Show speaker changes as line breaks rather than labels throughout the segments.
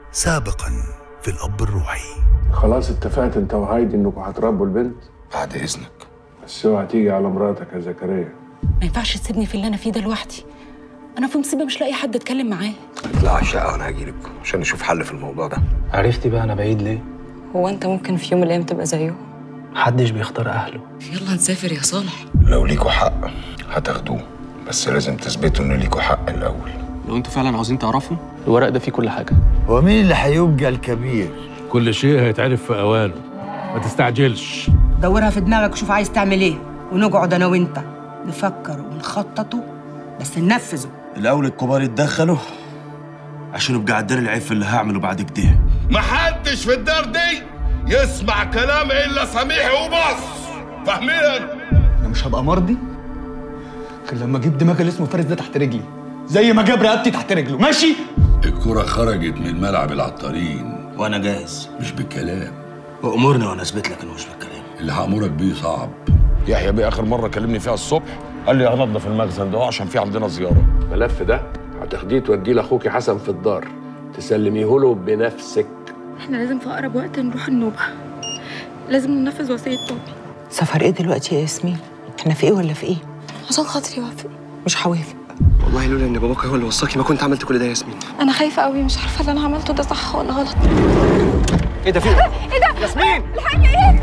سابقا في الأب الروحي
خلاص اتفقت انت وهايدي انكم هتربوا البنت
بعد اذنك
بس اوعى تيجي على مراتك يا زكريا
ما ينفعش تسيبني في اللي انا فيه ده لوحدي انا في مصيبه مش لاقي حد اتكلم معاه
اطلع على الشقه وانا هجيلك عشان نشوف حل في الموضوع ده
عرفتي بقى انا بعيد ليه؟
هو انت ممكن في يوم من الايام تبقى زيه
محدش بيختار اهله
يلا نسافر يا صالح
لو ليكوا حق هتاخدوه بس لازم تثبتوا ان ليكوا حق الاول
لو انتوا فعلا عاوزين تعرفوا الورق ده فيه كل حاجه
هو مين اللي هيبقى الكبير؟
كل شيء هيتعرف في اوانه ما تستعجلش
دورها في دماغك وشوف عايز تعمل ايه ونقعد انا وانت نفكر ونخططه بس ننفذه
الاول الكبار يتدخلوا عشان يبقى عدال العيب في اللي هعمله بعد كده
محدش في الدار دي يسمع كلام الا سميح وبس فاهمين
انا مش هبقى مرضي غير لما اجيب دماغ اللي اسمه فارس ده تحت رجلي زي ما جاب رقبتي تحت رجله ماشي
الكرة خرجت من ملعب العطارين
وانا جاهز
مش بالكلام
وامرني وانا اثبت لك انه مش بالكلام
اللي هأمرك بيه صعب
يحيى بيه اخر مره كلمني فيها الصبح قال لي هنضف المخزن ده عشان في عندنا زياره
الملف ده هتاخديه توديه لاخوكي حسن في الدار تسلميه له بنفسك
احنا لازم في اقرب وقت نروح النوبه لازم ننفذ وصيه بابي
سفر ايه دلوقتي يا ياسمين احنا في ايه ولا في ايه
عشان خاطري وافق
مش هوافق
والله لولا ان باباك هو اللي وصاكي ما كنت عملت كل ده يا ياسمين
انا خايفه قوي مش عارفه اللي انا عملته ده صح ولا غلط
ايه ده في ايه ده ياسمين
الحقني ايه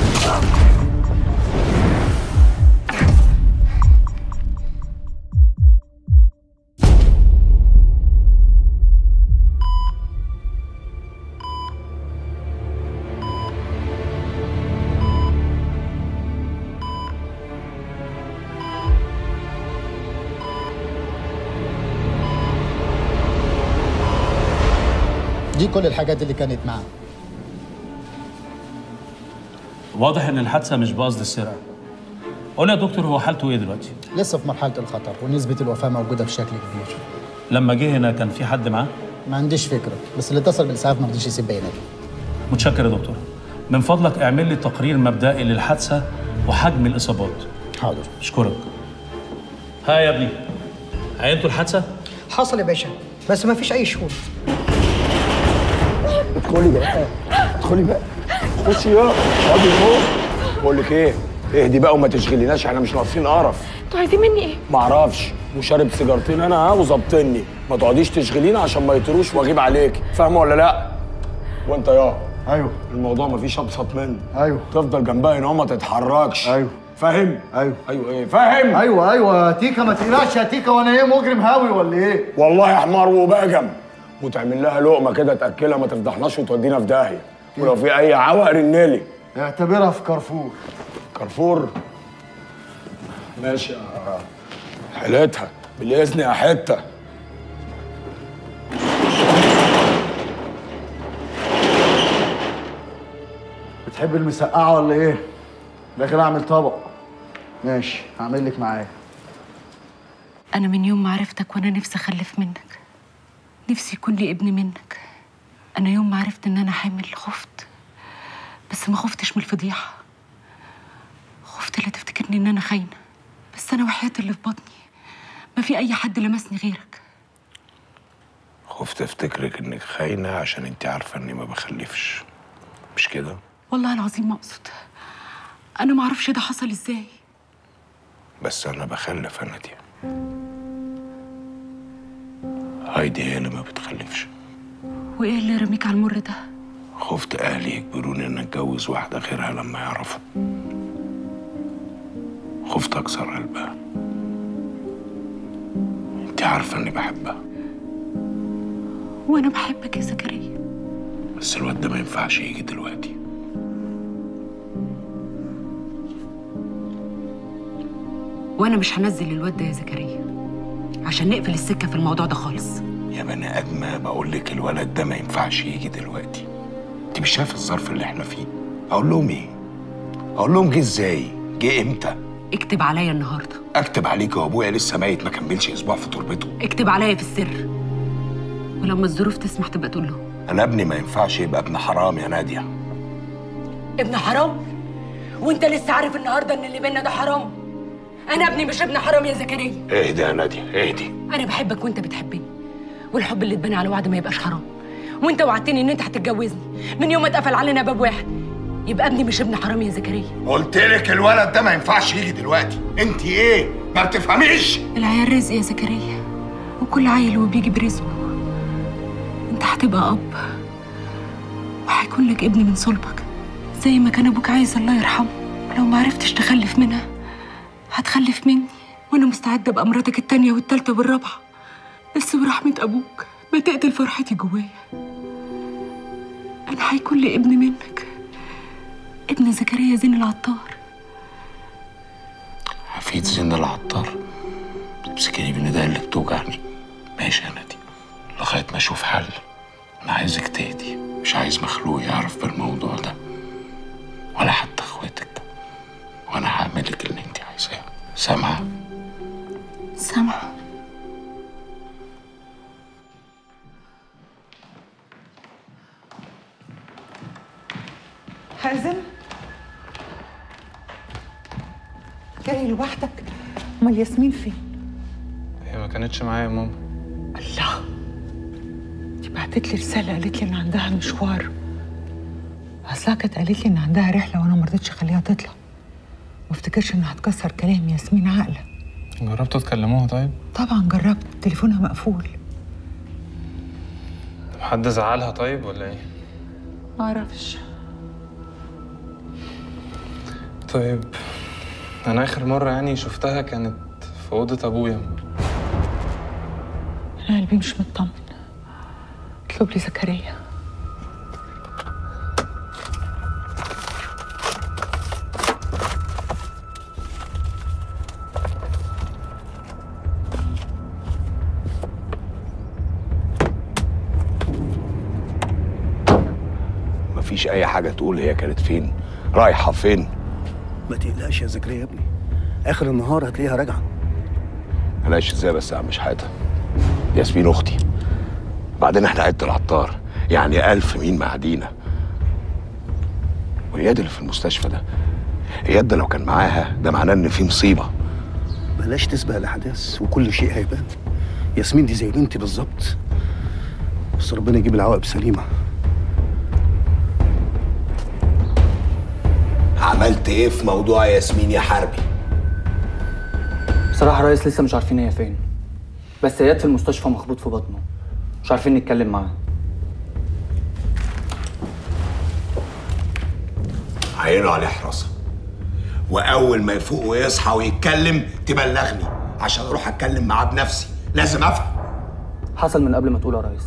دي كل الحاجات اللي كانت معاه
واضح ان الحادثه مش بقصد السرقه قول لي يا دكتور هو حالته ايه دلوقتي
لسه في مرحله الخطر ونسبه الوفاه موجوده بشكل كبير
لما جه هنا كان في حد معاه
ما عنديش فكره بس اللي اتصل بالاسعاف ما رضيش يسيب بياناته
متشكر يا دكتور من فضلك اعمل لي تقرير مبدئي للحادثه وحجم الاصابات
حاضر
اشكرك ها يا ابني عينتوا الحادثه
حصل يا باشا بس ما فيش اي شهود
ادخلي بقى ادخلي بقى خشي يا اقعدي فوق بقول لك ايه اهدي بقى وما تشغليناش احنا مش ناقصين قرف
انتوا عايزين مني ايه
ما اعرفش وشارب سيجارتين انا ها وظبطني ما تقعديش تشغلينا عشان ما يطيروش واغيب عليك فاهمه ولا لا وانت يا
ايوه
الموضوع ما فيش ابسط منه
ايوه
تفضل جنبها هنا وما تتحركش
ايوه
فاهم
ايوه
ايوه ايه فاهم
ايوه ايوه تيكا ما تقلقش يا تيكا وانا ايه مجرم هاوي ولا ايه
والله حمار وباجم وتعمل لها لقمه كده تاكلها ما تفضحناش وتودينا في داهيه ولو في اي عوق رنلي
اعتبرها في كارفور
كارفور ماشي يا حيلتها بالاذن يا حته
بتحب المسقعه ولا ايه داخل اعمل طبق ماشي هعمل لك معايا
انا من يوم ما عرفتك وانا نفسي اخلف منك نفسي يكون لي ابن منك انا يوم ما عرفت ان انا حامل خفت بس ما خفتش من الفضيحه خفت لا تفتكرني ان انا خاينه بس انا وحياة اللي في بطني ما في اي حد لمسني غيرك
خفت افتكرك انك خاينه عشان انت عارفه اني ما بخلفش مش كده
والله العظيم ما اقصد انا ما اعرفش ده حصل ازاي
بس انا بخلف انا دي هايدي هي اللي ما بتخلفش
وايه اللي رميك على المر ده
خفت اهلي يجبروني ان اتجوز واحده غيرها لما يعرفوا خفت اكسر قلبها انت عارفه اني بحبها
وانا بحبك يا زكريا
بس الواد ده ما ينفعش يجي دلوقتي
وانا مش هنزل الواد ده يا زكريا عشان نقفل السكه في الموضوع ده خالص
يا بني ادمه بقول لك الولد ده ما ينفعش يجي دلوقتي انت مش شايف الظرف اللي احنا فيه اقول لهم ايه اقول لهم جه ازاي جه امتى
اكتب عليا النهارده
اكتب عليك وابويا لسه ميت ما كملش اسبوع في تربته
اكتب عليا في السر ولما الظروف تسمح تبقى تقول له
انا ابني ما ينفعش يبقى ابن حرام يا ناديه
ابن حرام وانت لسه عارف النهارده ان اللي بينا ده حرام انا ابني مش ابن حرام يا زكريا
اهدي يا ناديه اهدي
انا بحبك وانت بتحبني والحب اللي اتبنى على وعد ما يبقاش حرام وانت وعدتني ان انت هتتجوزني من يوم ما اتقفل علينا باب واحد يبقى ابني مش ابن حرام يا زكريا
قلت لك الولد ده ما ينفعش يجي دلوقتي انت ايه ما بتفهميش
العيال رزق يا زكريا وكل عيل وبيجي برزقه انت هتبقى اب وهيكون لك ابن من صلبك زي ما كان ابوك عايز الله يرحمه ولو ما عرفتش تخلف منها هتخلف مني وانا مستعده ابقى مراتك التانية والتالتة والرابعة بس برحمة ابوك ما تقتل فرحتي جوايا انا هيكون لي ابن منك ابن زكريا زين العطار
حفيد زين العطار تمسكيني بالنداء اللي بتوجعني ماشي يا نادي لغايه ما اشوف حل انا عايزك تهدي مش عايز مخلوق يعرف بالموضوع ده ولا حتى اخواتك وانا هعملك اللي انت عايزاه سامعه
سامعة
حازم جاي لوحدك امال ياسمين فين
هي ما كانتش معايا يا ماما
الله دي بعتت لي رساله قالت لي ان عندها مشوار اصلها كانت قالت لي ان عندها رحله وانا ما رضيتش اخليها تطلع ما افتكرش انها هتكسر كلام ياسمين عاقله
جربتوا تكلموها طيب؟
طبعا جربت تليفونها مقفول
حد زعلها طيب ولا ايه؟
ما اعرفش
طيب انا اخر مرة يعني شفتها كانت في أوضة أبويا
انا قلبي مش مطمن اطلب لي زكريا
مفيش اي حاجه تقول هي كانت فين رايحه فين
ما تقلقش يا زكريا يا ابني اخر النهار هتلاقيها راجعه
ملاش ازاي بس يا عم شحاته ياسمين اختي بعدين احنا عيله العطار يعني الف مين معدينا واياد اللي في المستشفى ده اياد ده لو كان معاها ده معناه ان في مصيبه
بلاش تسبق الاحداث وكل شيء هيبان ياسمين دي زي بنتي بالظبط بس ربنا يجيب العواقب سليمه
عملت ايه في موضوع ياسمين يا حربي
بصراحة رئيس لسه مش عارفين هي فين بس اياد في المستشفى مخبوط في بطنه مش عارفين نتكلم معاه
عينوا عليه حراسه واول ما يفوق ويصحى ويتكلم تبلغني عشان اروح اتكلم معاه بنفسي لازم افهم
حصل من قبل ما تقول يا ريس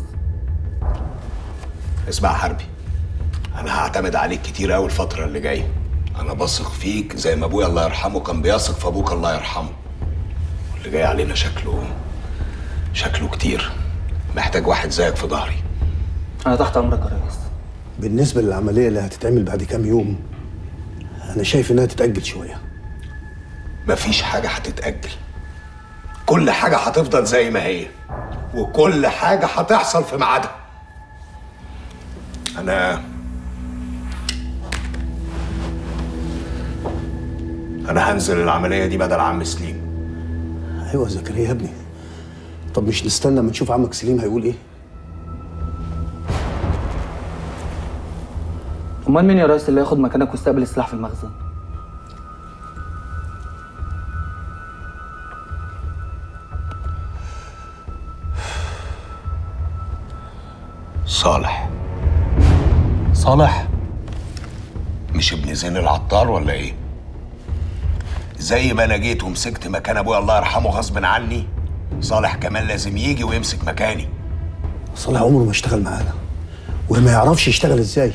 اسمع يا حربي انا هعتمد عليك كتير قوي الفتره اللي جايه انا بثق فيك زي ما ابويا الله يرحمه كان بيثق في ابوك الله يرحمه واللي جاي علينا شكله شكله كتير محتاج واحد زيك في ظهري
انا تحت امرك يا ريس
بالنسبه للعمليه اللي هتتعمل بعد كام يوم انا شايف انها تتاجل شويه
مفيش حاجه هتتاجل كل حاجه هتفضل زي ما هي وكل حاجه هتحصل في ميعادها انا انا هنزل العمليه دي بدل عم سليم
ايوه يا زكريا يا ابني طب مش نستنى اما نشوف عمك سليم هيقول ايه
امال مين يا ريس اللي ياخد مكانك ويستقبل السلاح في المخزن
صالح
صالح
مش ابن زين العطار ولا ايه زي ما انا جيت ومسكت مكان ابويا الله يرحمه غصب عني صالح كمان لازم يجي ويمسك مكاني
صالح عمره ما اشتغل معانا وما يعرفش يشتغل ازاي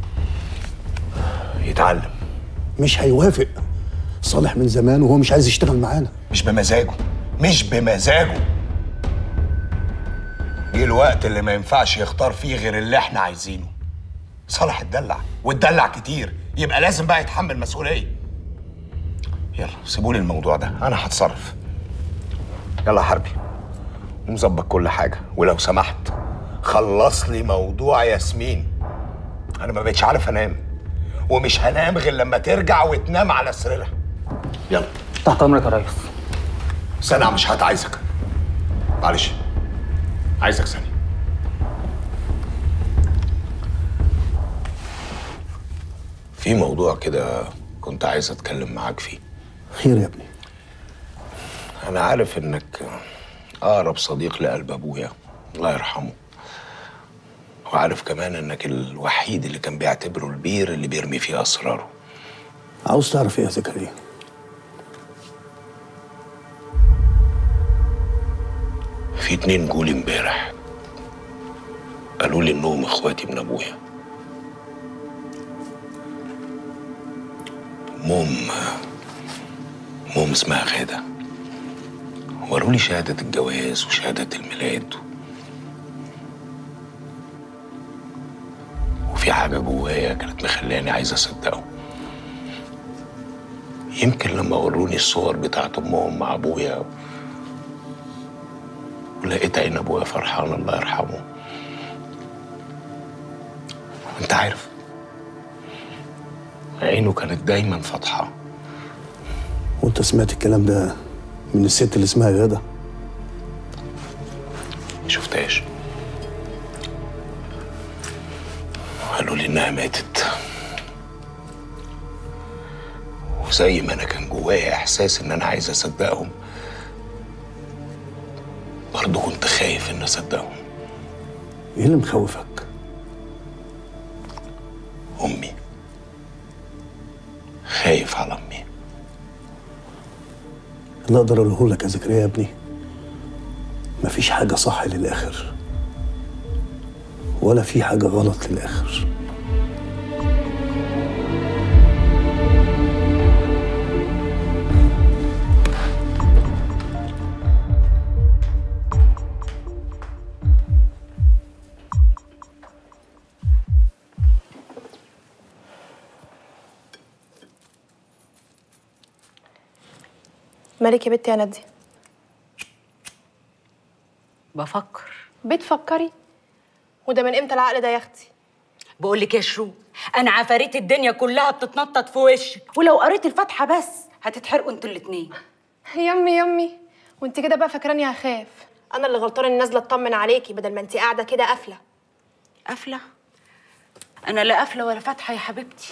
يتعلم
مش هيوافق صالح من زمان وهو مش عايز يشتغل معانا
مش بمزاجه مش بمزاجه جه الوقت اللي ما ينفعش يختار فيه غير اللي احنا عايزينه صالح اتدلع واتدلع كتير يبقى لازم بقى يتحمل مسؤوليه يلا سيبولي الموضوع ده انا هتصرف يلا يا حربي ومظبط كل حاجه ولو سمحت خلص لي موضوع ياسمين انا ما بقتش عارف انام ومش هنام غير لما ترجع وتنام على سريرها يلا
تحت امرك يا ريس
سنة مش هات عايزك معلش عايزك ثانية في موضوع كده كنت عايز اتكلم معاك فيه
خير يا ابني
انا عارف انك اقرب صديق لقلب ابويا الله يرحمه وعارف كمان انك الوحيد اللي كان بيعتبره البير اللي بيرمي فيه اسراره
عاوز تعرف ايه يا زكريا
في اتنين جولي امبارح قالوا لي انهم اخواتي من ابويا موم موم اسمها غادة وروا لي شهادة الجواز وشهادة الميلاد وفي حاجة جوايا كانت مخلاني عايز أصدقه يمكن لما وروني الصور بتاعت أمهم مع أبويا ولقيت عين أبويا فرحان الله يرحمه أنت عارف عينه كانت دايما فاتحة
وانت سمعت الكلام ده من الست اللي اسمها غادة
ما شفتهاش قالوا لي انها ماتت وزي ما انا كان جوايا احساس ان انا عايز اصدقهم برضه كنت خايف ان اصدقهم
ايه اللي مخوفك
امي خايف على امي
اللي اقدر اقوله لك يا زكريا يا ابني مفيش حاجة صح للآخر ولا في حاجة غلط للآخر
مالك يا بنتي يا نادية
بفكر
بتفكري وده من امتى العقل ده يا اختي
بقول لك يا شروق انا عفاريت الدنيا كلها بتتنطط في وشك ولو قريت الفاتحه بس هتتحرقوا انتوا الاتنين
يمي يمي وانت كده بقى فاكراني هخاف انا اللي غلطانه اني نازله اطمن عليكي بدل ما انت قاعده كده قافله
قافله انا لا قافله ولا فاتحه يا حبيبتي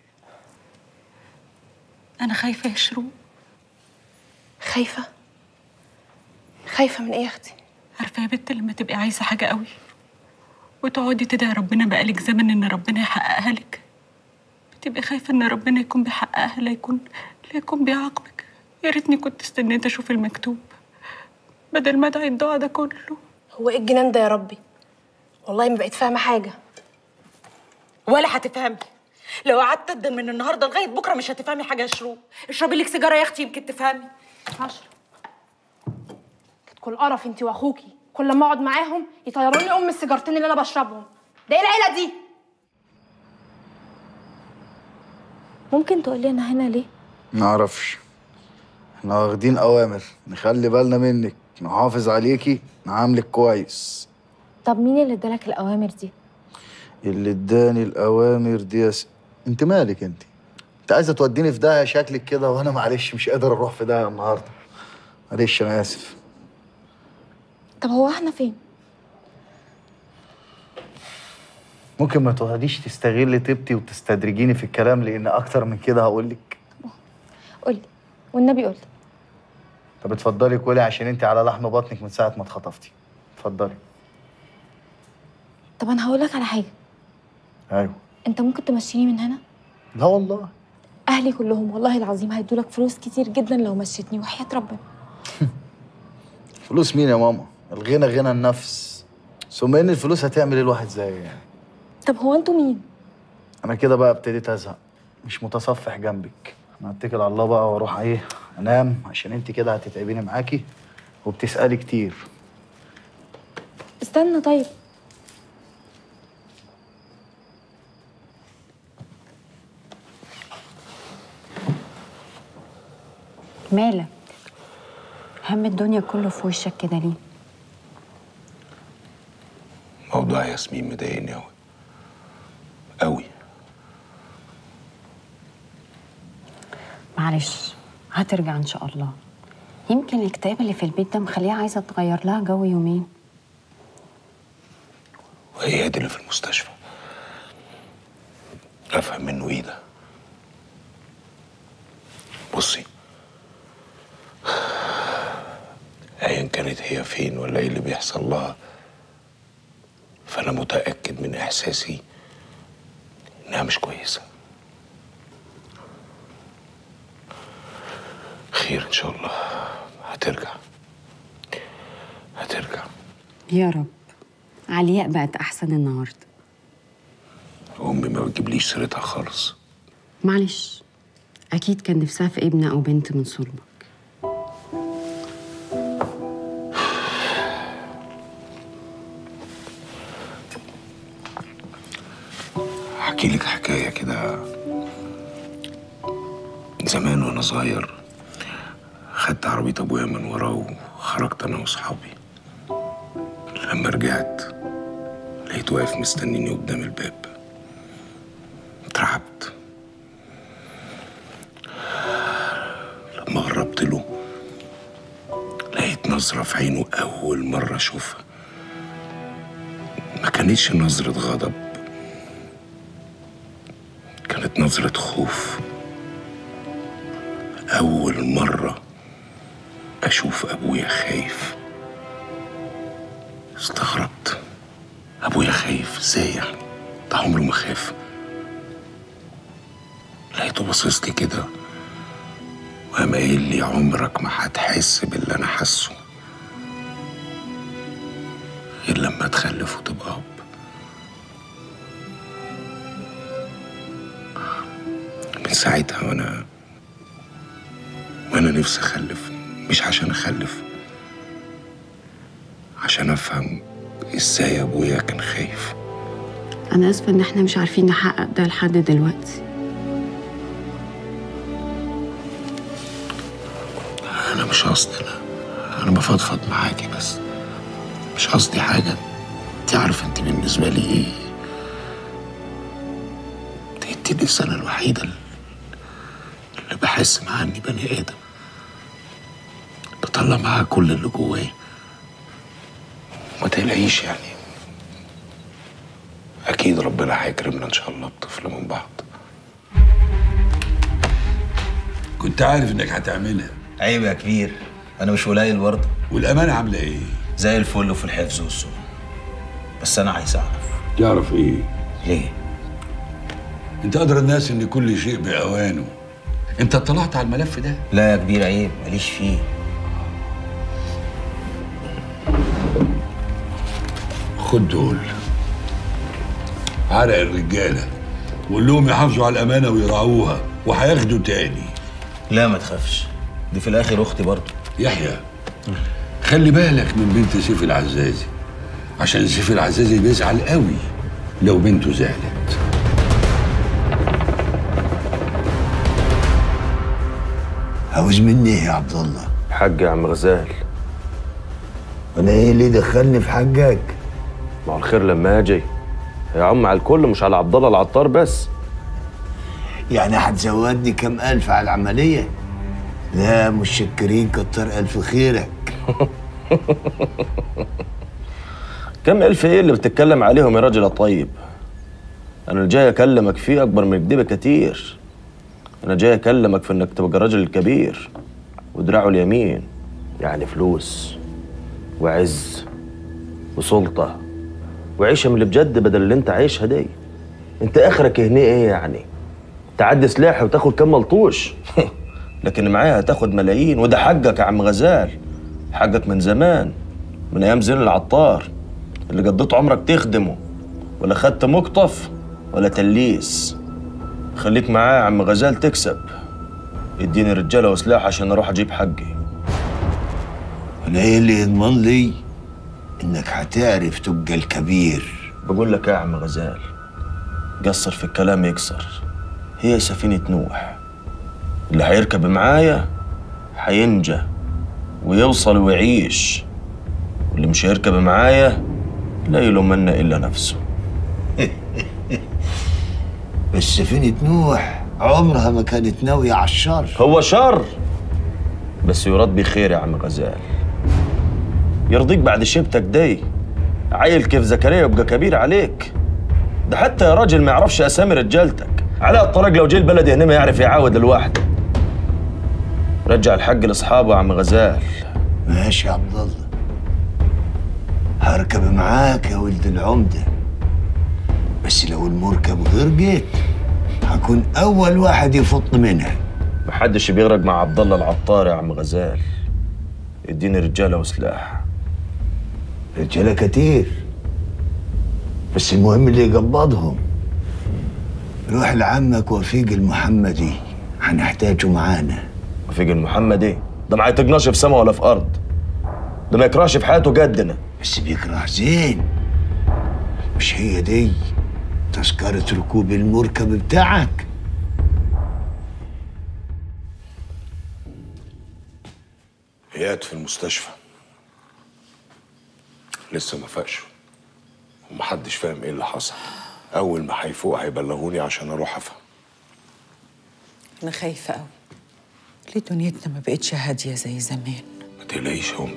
انا خايفه يا شروق
خايفه خايفه من ايه يا اختي
عارفه يا بنت لما تبقي عايزه حاجه قوي وتقعدي تدعي ربنا بقالك زمن ان ربنا يحققها لك بتبقي خايفه ان ربنا يكون بيحققها لا يكون لا يكون بيعاقبك يا ريتني كنت استنيت اشوف المكتوب بدل ما ادعي الدعاء ده كله
هو ايه الجنان ده يا ربي والله ما بقيت فاهمه حاجه
ولا هتفهمي لو قعدت ادم من النهارده لغايه بكره مش هتفهمي حاجه يا شروق اشربي لك سيجاره يا اختي يمكن تفهمي
عشرة كانت كل قرف انت واخوكي كل ما اقعد معاهم يطيروني ام السيجارتين اللي انا بشربهم ده ايه العيله دي
ممكن تقولي انا هنا ليه
نعرفش احنا واخدين اوامر نخلي بالنا منك نحافظ عليكي نعاملك كويس
طب مين اللي ادالك الاوامر دي
اللي اداني الاوامر دي يا س... انت مالك انت انت عايزه توديني في داهيه شكلك كده وانا معلش مش قادر اروح في داهيه النهارده معلش انا اسف
طب هو احنا فين
ممكن ما تقعديش تستغلي طيبتي وتستدرجيني في الكلام لان اكتر من كده هقول لك
قولي والنبي قولي
طب اتفضلي كلي عشان انت على لحم بطنك من ساعه ما اتخطفتي اتفضلي
طب انا هقول لك على حاجه
ايوه
انت ممكن تمشيني من هنا
لا والله
اهلي كلهم والله العظيم هيدولك فلوس كتير جدا لو مشيتني وحياه ربنا
فلوس مين يا ماما الغنى غنى النفس ثم ان الفلوس هتعمل ايه الواحد زي يعني
طب هو انتوا مين
انا كده بقى ابتديت ازهق مش متصفح جنبك انا هتكل على الله بقى واروح ايه انام عشان انت كده هتتعبيني معاكي وبتسالي كتير
استنى طيب
مالك هم الدنيا كله في وشك كده ليه
موضوع ياسمين مضايقني أوي أوي
معلش هترجع ان شاء الله يمكن الكتاب اللي في البيت ده مخليها عايزه تغير لها جو يومين
وهي دي اللي في المستشفى أفهم منه إيه ده بصي ايا كانت هي فين ولا ايه اللي بيحصل لها فانا متاكد من احساسي انها مش كويسه خير ان شاء الله هترجع هترجع
يا رب علياء بقت احسن النهارده
امي ما بتجيبليش سيرتها خالص
معلش اكيد كان نفسها في ابن او بنت من صلبك
احكي لك حكايه كده زمان وانا صغير خدت عربيه ابويا من وراه وخرجت انا واصحابي لما رجعت لقيته واقف مستنيني قدام الباب اترعبت لما قربت له لقيت نظرة في عينه أول مرة أشوفها ما كانتش نظرة غضب كانت نظرة خوف أول مرة أشوف أبويا خايف استغربت أبويا خايف إزاي يعني ده عمره ما خاف لقيته باصص لي كده وقام قايل لي عمرك ما هتحس باللي أنا حاسه غير لما تخلف وتبقى أب من ساعتها وأنا وأنا نفسي أخلف مش عشان أخلف عشان أفهم إزاي أبويا كان خايف
انا اسفه ان احنا مش عارفين نحقق ده لحد دلوقتي
أنا مش قصدي أنا أنا بفضفض معاكي بس مش قصدي حاجة أنت عارفة أنت بالنسبة لي إيه أنت أنت الإنسانة الوحيدة اللي بحس معاها إني بني آدم بطلع معاها كل اللي جوايا ما تقلقيش يعني أكيد ربنا هيكرمنا إن شاء الله بطفل من بعض
كنت عارف انك هتعملها
عيب يا كبير انا مش قليل برضه
والامانه عامله ايه
زي الفل وفي الحفظ والصون بس انا عايز اعرف
تعرف ايه
ليه
انت ادرى الناس ان كل شيء باوانه انت اطلعت على الملف ده
لا يا كبير عيب ماليش فيه
خد دول عرق الرجاله وقول لهم يحافظوا على الامانه ويراعوها وهياخدوا تاني
لا ما تخافش دي في الاخر اختي برضه
يحيى خلي بالك من بنت سيف العزازي عشان سيف العزازي بيزعل قوي لو بنته زعلت
عاوز مني ايه يا عبد الله؟
حاج يا عم غزال
انا ايه اللي دخلني في حقك؟
ما هو الخير لما اجي يا عم على الكل مش على عبد الله العطار بس
يعني هتزودني كم الف على العمليه؟ لا متشكرين كتر الف خيرك
كم الف ايه اللي بتتكلم عليهم يا راجل يا طيب انا اللي جاي اكلمك فيه اكبر من كده كتير انا جاي اكلمك في انك تبقى الراجل الكبير ودراعه اليمين يعني فلوس وعز وسلطه وعيشه من اللي بجد بدل اللي انت عايشها دي انت اخرك هنا ايه يعني تعدي سلاح وتاخد كم ملطوش لكن معاها هتاخد ملايين وده حقك يا عم غزال حقك من زمان من ايام زين العطار اللي قضيت عمرك تخدمه ولا خدت مقطف ولا تليس خليك معايا يا عم غزال تكسب اديني رجاله وسلاح عشان اروح اجيب حقي
انا ايه اللي يضمن لي انك هتعرف تبقى الكبير
بقول لك إيه يا عم غزال قصر في الكلام يكسر هي سفينة نوح اللي هيركب معايا هينجى ويوصل ويعيش واللي مش هيركب معايا لا يلومن إلا نفسه
بس سفينة نوح عمرها ما كانت ناوية على الشر
هو شر بس يراد بخير يا عم غزال يرضيك بعد شيبتك دي عيل كيف زكريا يبقى كبير عليك ده حتى يا راجل ما يعرفش اسامي رجالتك علاء الطريق لو جه البلد هنا ما يعرف يعاود الواحد رجع الحق لاصحابه يا عم غزال
ماشي يا عبد الله هركب معاك يا ولد العمدة بس لو المركب غرقت هكون أول واحد يفط منها
محدش بيغرق مع عبد الله العطار يا عم غزال اديني رجاله وسلاح
رجالة كتير بس المهم اللي يقبضهم روح لعمك وفيق المحمدي هنحتاجه معانا
وفيق المحمدي ده ما هيتقناش في سما ولا في ارض ده ما يكرهش في حياته قدنا
بس بيكره زين مش هي دي تذكرة ركوب المركب بتاعك
اياد في المستشفى لسه ما فاقش ومحدش فاهم ايه اللي حصل اول ما هيفوق هيبلغوني عشان اروح افهم
انا خايفه قوي ليه دنيتنا ما بقتش هاديه زي زمان
ما تقلقيش يا امي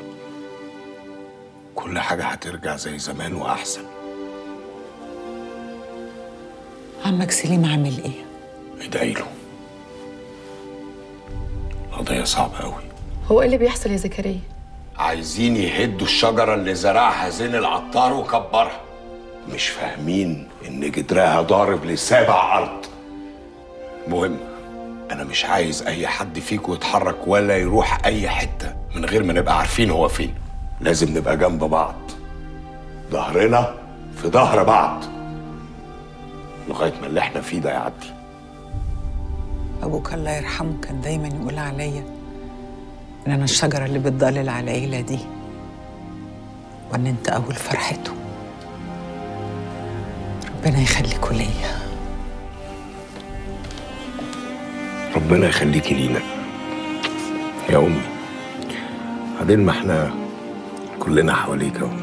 كل حاجه هترجع زي زمان واحسن
عمك سليم عامل ايه
ادعي له قضيه صعبه قوي
هو ايه اللي بيحصل يا زكريا
عايزين يهدوا الشجره اللي زرعها زين العطار وكبرها مش فاهمين ان جدرها ضارب لسابع ارض مهم انا مش عايز اي حد فيكم يتحرك ولا يروح اي حته من غير ما نبقى عارفين هو فين لازم نبقى جنب بعض ظهرنا في ظهر بعض لغايه ما اللي احنا فيه ده يعدي
ابوك الله يرحمه كان دايما يقول عليا ان انا الشجره اللي بتضلل على العيله دي وان انت اول فرحته ربنا يخليكوا ليا
ربنا يخليكي لينا يا امي بعدين ما احنا كلنا حواليك اهو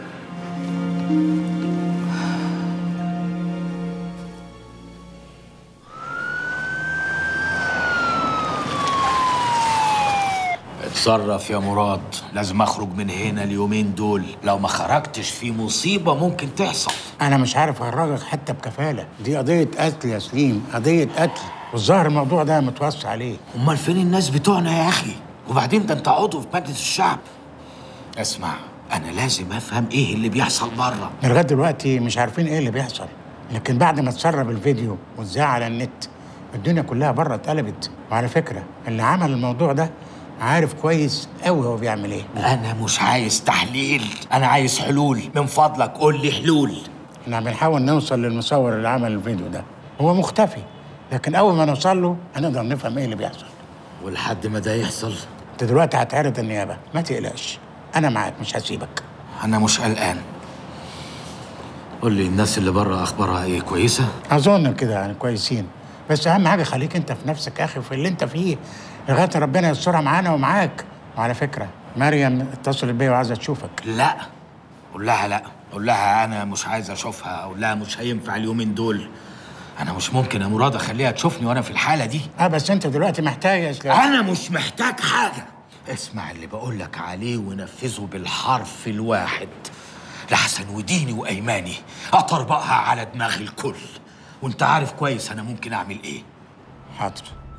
اتصرف يا مراد لازم اخرج من هنا اليومين دول لو ما خرجتش في مصيبة ممكن تحصل
انا مش عارف اخرجك حتى بكفاله دي قضيه قتل يا سليم قضيه قتل والظاهر الموضوع ده متوصي عليه
امال فين الناس بتوعنا يا اخي وبعدين ده انت عضو في مجلس الشعب اسمع انا لازم افهم ايه اللي بيحصل بره
لغايه دلوقتي مش عارفين ايه اللي بيحصل لكن بعد ما اتسرب الفيديو واتذاع على النت الدنيا كلها بره اتقلبت وعلى فكره اللي عمل الموضوع ده عارف كويس قوي هو بيعمل ايه
انا مش عايز تحليل انا عايز حلول من فضلك قول لي حلول
احنا بنحاول نوصل للمصور اللي عمل الفيديو ده هو مختفي لكن اول ما نوصل له هنقدر نفهم ايه اللي بيحصل
ولحد ما ده يحصل
انت دلوقتي هتعرض النيابه ما تقلقش انا معاك مش هسيبك
انا مش قلقان قول لي الناس اللي بره اخبارها ايه كويسه
اظن كده يعني كويسين بس اهم حاجه خليك انت في نفسك يا اخي في اللي انت فيه لغايه ربنا يسترها معانا ومعاك وعلى فكره مريم اتصلت بيا وعايزه تشوفك
لا قول لها لا قول لها انا مش عايز اشوفها قول لها مش هينفع اليومين دول انا مش ممكن يا مراد اخليها تشوفني وانا في الحاله دي
اه بس انت دلوقتي محتاج يا اسلام
انا مش محتاج حاجه اسمع اللي بقول لك عليه ونفذه بالحرف الواحد لحسن وديني وايماني اطربقها على دماغ الكل وانت عارف كويس انا ممكن اعمل ايه
حاضر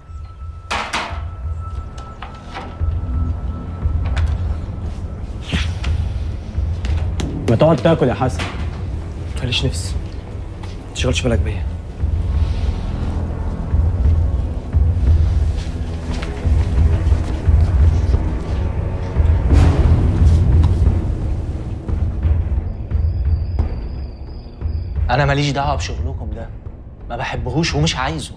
ما تقعد تاكل يا حسن ماليش نفس ما تشغلش بالك بيا
انا ماليش دعوه بشغلكم ده ما بحبهوش ومش عايزه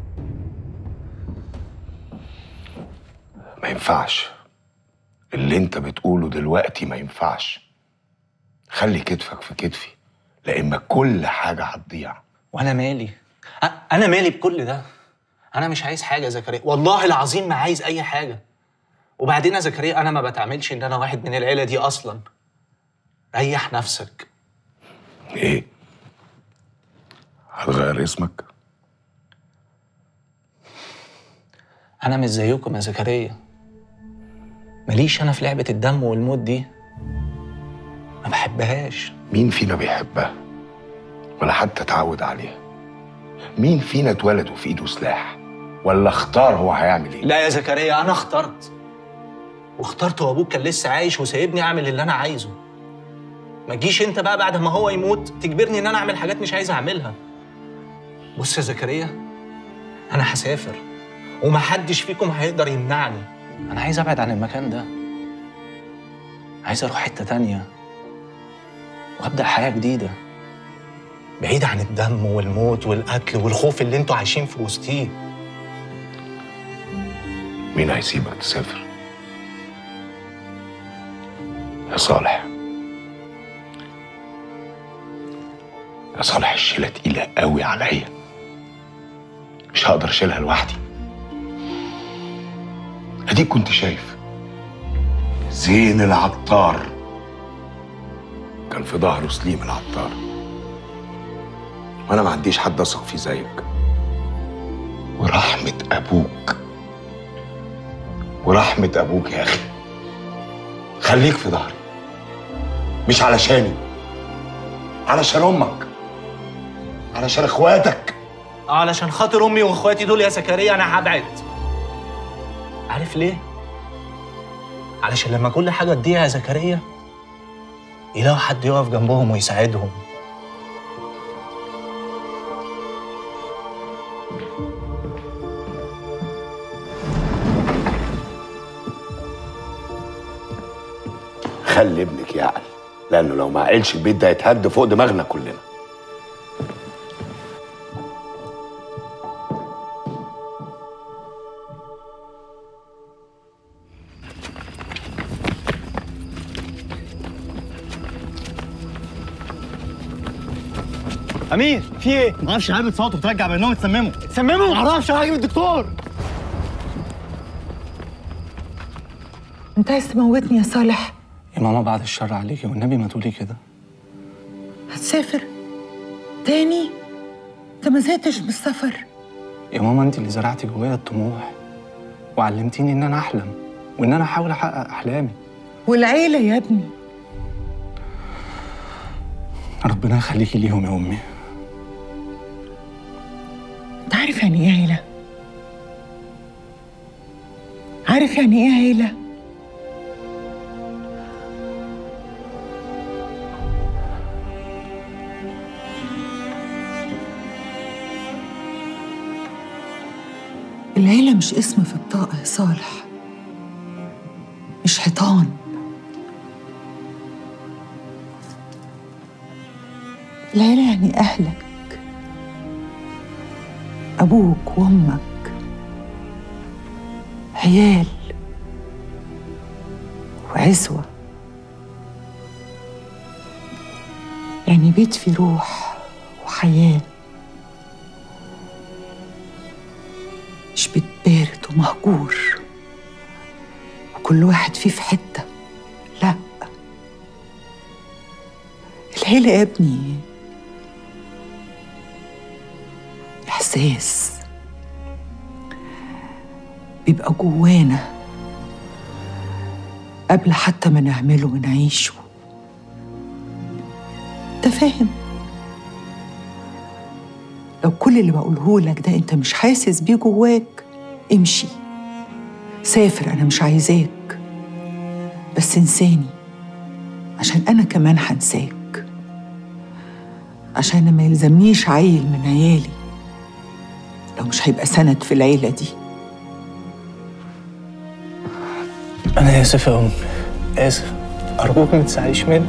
ما ينفعش اللي انت بتقوله دلوقتي ما ينفعش خلي كتفك في كتفي لان كل حاجه هتضيع
وانا مالي أ- انا مالي بكل ده انا مش عايز حاجه يا زكريا والله العظيم ما عايز اي حاجه وبعدين يا زكريا انا ما بتعاملش ان انا واحد من العيله دي اصلا ريح نفسك
ايه هتغير اسمك
انا مش زيكم يا زكريا ماليش انا في لعبه الدم والموت دي ما بحبهاش
مين فينا بيحبها ولا حتى اتعود عليها مين فينا اتولد وفي ايده سلاح ولا اختار هو هيعمل ايه
لا يا زكريا انا اخترت واخترت وابوك كان لسه عايش وسايبني اعمل اللي انا عايزه ما تجيش انت بقى بعد ما هو يموت تجبرني ان انا اعمل حاجات مش عايز اعملها بص يا زكريا انا هسافر ومحدش فيكم هيقدر يمنعني انا عايز ابعد عن المكان ده عايز اروح حته تانية وابدا حياه جديده بعيد عن الدم والموت والقتل والخوف اللي انتوا عايشين في وسطيه
مين هيسيبك تسافر يا صالح يا صالح الشيلة تقيلة قوي عليا مش هقدر اشيلها لوحدي اديك كنت شايف زين العطار كان في ظهره سليم العطار وانا ما عنديش حد اثق فيه زيك ورحمة ابوك ورحمة ابوك يا اخي خليك في ظهري مش علشاني علشان امك علشان اخواتك
علشان خاطر امي واخواتي دول يا زكريا انا هبعد عارف ليه علشان لما كل حاجه تضيع يا زكريا يلاقوا حد يقف جنبهم ويساعدهم
خلي ابنك يعقل لانه لو ما عقلش البيت ده يتهد فوق دماغنا كلنا
امير في ايه؟ ما اعرفش العيال بتصوت وترجع بانهم اتسمموا اتسمموا؟ ما اعرفش هجيب الدكتور
انت عايز تموتني يا صالح
يا ماما بعد الشر عليكي والنبي ما تقولي كده
هتسافر تاني انت ما زهقتش من السفر
يا ماما انت اللي زرعتي جوايا الطموح وعلمتيني ان انا احلم وان انا احاول احقق احلامي
والعيلة يا ابني
ربنا يخليكي ليهم يا امي
انت عارف يعني ايه عيلة؟ عارف يعني ايه عيلة؟ العيلة مش اسم في بطاقة يا صالح مش حيطان العيلة يعني أهلك أبوك وأمك عيال وعزوة يعني بيت فيه روح وحياة مش بيت بارد ومهجور وكل واحد فيه في حتة لا العيلة يا ابني إحساس بيبقى جوانا قبل حتى ما نعمله ونعيشه انت فاهم لو كل اللي بقوله لك ده انت مش حاسس بيه جواك امشي سافر انا مش عايزاك بس انساني عشان انا كمان هنساك عشان ما يلزمنيش عيل من عيالي لو مش هيبقى سند في العيلة دي
انا اسف يا امي اسف ارجوك ما تزعليش مني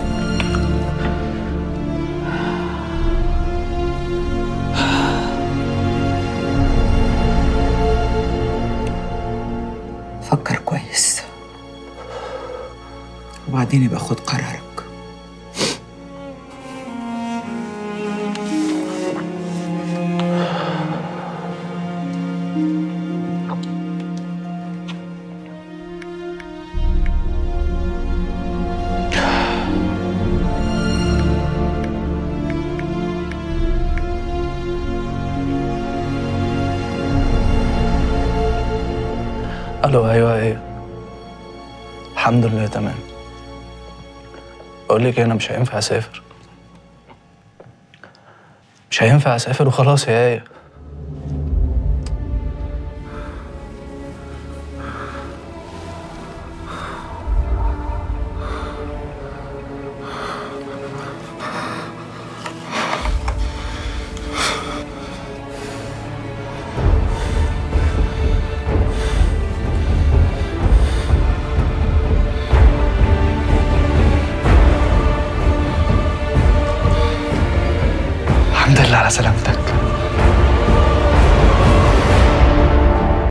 فكر كويس وبعدين يبقى خد قرارك
الو ايوه ايوه الحمد لله تمام بقول لك إيه، انا مش هينفع اسافر مش هينفع اسافر وخلاص يا ايه